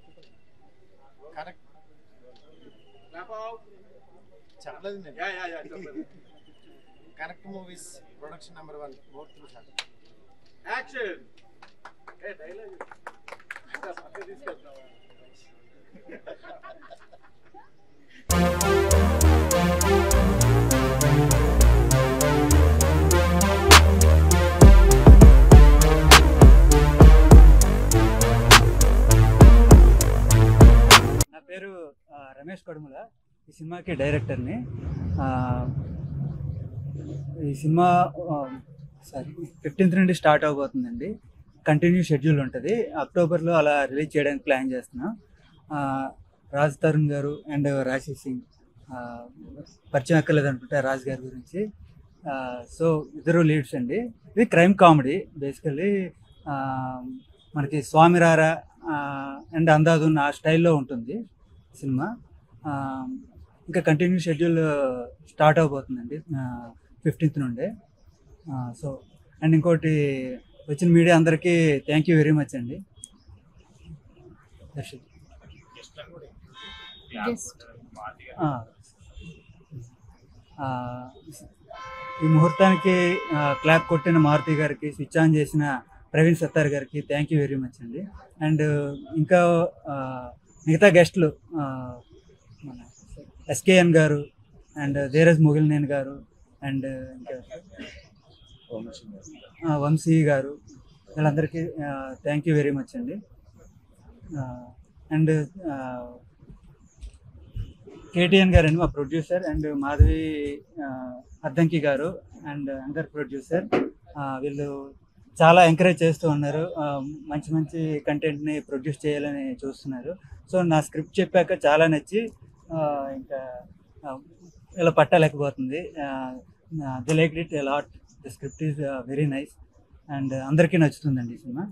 Correct Clap out. చెప్పలేదు నేను Yeah, yeah, yeah. చెప్పండి. Correct movies production number one four through sir Action. ఏ dialogue ఇంకా పక్కకి తీసుకెళ్తున్నావా నా పేరు ఆ, రమేష్ కడుముల ఈ సినిమాకి డైరెక్టర్ని ఆ, ఈ సినిమా సారీ ఫిఫ్టీన్త్ నుండి స్టార్ట్ అవబోతుందండి కంటిన్యూ షెడ్యూల్ ఉంటుంది అక్టోబర్లో అలా రిలీజ్ చేయడానికి ప్లాన్ చేస్తున్నాం ఆ, రాజ్ తరుణ్ గారు అండ్ రాశి సింగ్ ఆ, పరిచయం ఎక్కర్లేదు అనుకుంటా రాజ్ గారి గురించి సో ఇద్దరు లీడ్స్ అండి ఇది క్రైమ్ కామెడీ బేసికల్లీ మనకి స్వామిరారా అండ్ అందాదున్ ఆ స్టైల్లో ఉంటుంది సినిమా ఆ, ఇంకా కంటిన్యూ షెడ్యూల్ స్టార్ట్ అవబోతుందండి ఫిఫ్టీన్త్ నుండే సో అండ్ ఇంకోటి వచ్చిన మీడియా అందరికీ థ్యాంక్ యూ వెరీ మచ్ అండి దర్శక్ ఆ. ఆ, ఈ ముహూర్తానికి ఆ, క్లాప్ కొట్టిన మారుతి గారికి స్విచ్ ఆన్ చేసిన ప్రవీణ్ సత్తార్ గారికి థ్యాంక్ యూ వెరీ మచ్ అండి అండ్ ఇంకా ఆ, మిగతా గెస్ట్లు ఆ, మన ఎస్కేఎన్ గారు అండ్ ధీరజ్ మొగిలినేని గారు అండ్ ఇంకా ఆ, వంశీ గారు వీళ్ళందరికీ థ్యాంక్ యూ వెరీ మచ్ అండి అండ్ కేటీఎన్ గారు అండి మా ప్రొడ్యూసర్ అండ్ మాధవి ఆ, అద్దంకి గారు అండ్ అందర్ ప్రొడ్యూసర్ వీళ్ళు చాలా ఎంకరేజ్ చేస్తూ ఉన్నారు ఆ, మంచి మంచి కంటెంట్ని ప్రొడ్యూస్ చేయాలని చూస్తున్నారు సో నా స్క్రిప్ట్ చెప్పాక చాలా నచ్చి ఆ, ఇంకా ఆ, ఇలా పట్టలేకపోతుంది the like it lot the script is very nice and అందరికీ నచ్చుతుందండి ఈ సినిమా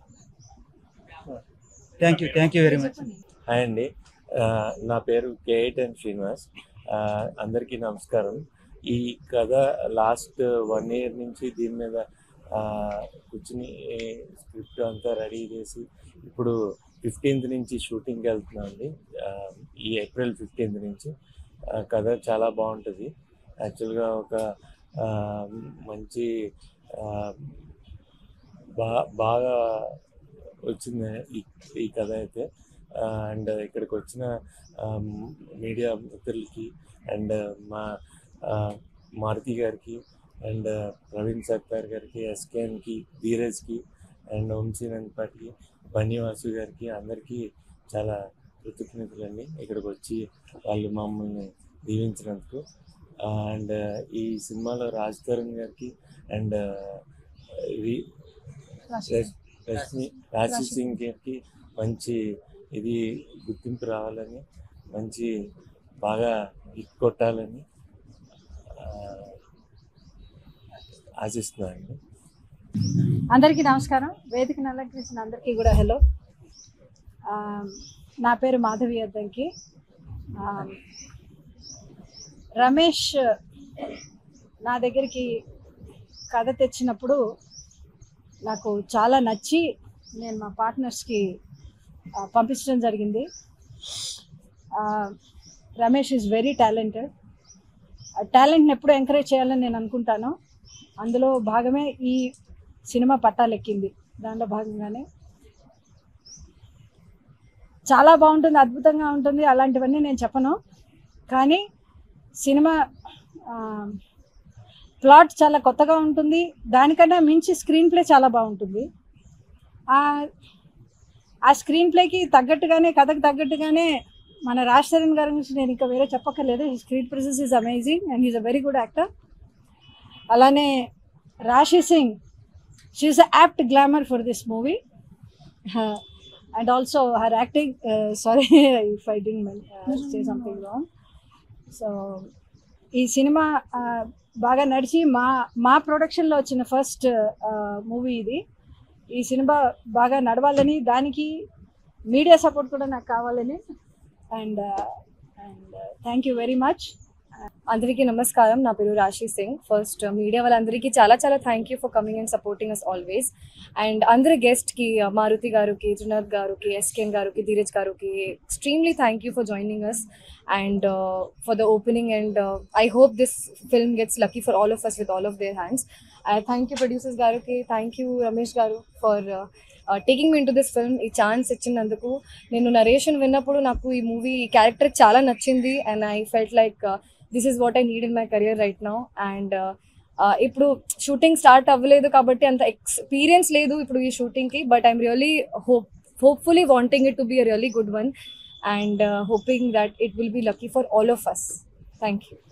thank you thank you very much hi అండి ఆ, నా పేరు కేఎన్ శ్రీనివాస్ ఆ, అందరికీ నమస్కారం ఈ కథ లాస్ట్ వన్ ఇయర్ నుంచి దీని మీద ఆ, కూర్చుని స్క్రిప్ట్ అంతా రెడీ చేసి ఇప్పుడు ఫిఫ్టీన్త్ నుంచి షూటింగ్కి వెళ్తున్నాం అండి ఆ, ఈ ఏప్రిల్ ఫిఫ్టీన్త్ నుంచి ఆ, కథ చాలా బాగుంటుంది యాక్చువల్గా ఒక ఆ, మంచి ఆ, బా బాగా వచ్చింది ఈ ఈ కథ అయితే అండ్ ఇక్కడికి వచ్చిన మీడియా మిత్రులకి అండ్ మా ఆ, మారుతి గారికి అండ్ ప్రవీణ్ సత్తార్ గారికి ఎస్కేఎన్కి ధీరజ్కి అండ్ వంశీనందపాటికి బన్నివాసు గారికి అందరికీ చాలా కృతజ్ఞతలండి ఇక్కడికి వచ్చి వాళ్ళు మమ్మల్ని దీవించినందుకు అండ్ ఈ సినిమాలో రాజ్ తరుణ్ గారికి అండ్ ఇది రష్మి రాశి సింగ్ గారికి మంచి ఇది గుర్తింపు రావాలని మంచి బాగా హిట్ కొట్టాలని ఆ, ఆశిస్తున్నానండి అందరికీ నమస్కారం వేదికను అలంకరించిన అందరికీ కూడా హలో ఆ, నా పేరు మాధవి అద్దంకి ఆ, రమేష్ నా దగ్గరికి కథ తెచ్చినప్పుడు నాకు చాలా నచ్చి నేను మా పార్ట్నర్స్కి ఆ, పంపించడం జరిగింది ఆ, రమేష్ ఈజ్ వెరీ టాలెంటెడ్ టాలెంట్ని ఎప్పుడు ఎంకరేజ్ చేయాలని నేను అనుకుంటాను అందులో భాగమే ఈ సినిమా పట్టాలెక్కింది దాంట్లో భాగంగానే చాలా బాగుంటుంది అద్భుతంగా ఉంటుంది అలాంటివన్నీ నేను చెప్పను కానీ సినిమా ప్లాట్ చాలా కొత్తగా ఉంటుంది దానికన్నా మించి స్క్రీన్ ప్లే చాలా బాగుంటుంది ఆ ఆ స్క్రీన్ ప్లేకి తగ్గట్టుగానే కథకు తగ్గట్టుగానే మన రాజ్ చరణ్ గారి గురించి నేను ఇంకా వేరే చెప్పక్కర్లేదు ఈ screen presence is amazing and is a very good actor అలానే Rashi Singh she's apt glamour for this movie and also her acting sorry if I didn't say something wrong so ఈ సినిమా uh, బాగా నడిచి మా మా ప్రొడక్షన్లో వచ్చిన ఫస్ట్ మూవీ ఇది ఈ సినిమా బాగా నడవాలని దానికి మీడియా సపోర్ట్ కూడా నాకు కావాలని and and thank you very much అందరికీ నమస్కారం నా పేరు రాశి సింగ్ ఫస్ట్ మీడియా వాళ్ళందరికీ చాలా చాలా thank you for coming and supporting us always and అందరి గెస్ట్కి మారుతి గారికి త్రినాథ్ గారికి ఎస్కెన్ గారికి ధీరజ్ గారికి extremely thank you for joining us and for the opening and I hope this film gets lucky for all of us with all of their hands thank you producers గారికి thank you Ramesh garu for taking me into this film ఈ chance ఇచ్చినందుకు నేను narration విన్నప్పుడు నాకు ఈ movie ఈ character చాలా నచ్చింది and I felt like this is what I need in my career right now and ఇప్పుడు షూటింగ్ స్టార్ట్ అవ్వలేదు కాబట్టి అంత ఎక్స్పీరియన్స్ లేదు ఇప్పుడు ఈ షూటింగ్కి but I'm really hope hopefully wanting it to be a really good one and hoping that it will be lucky for all of us thank you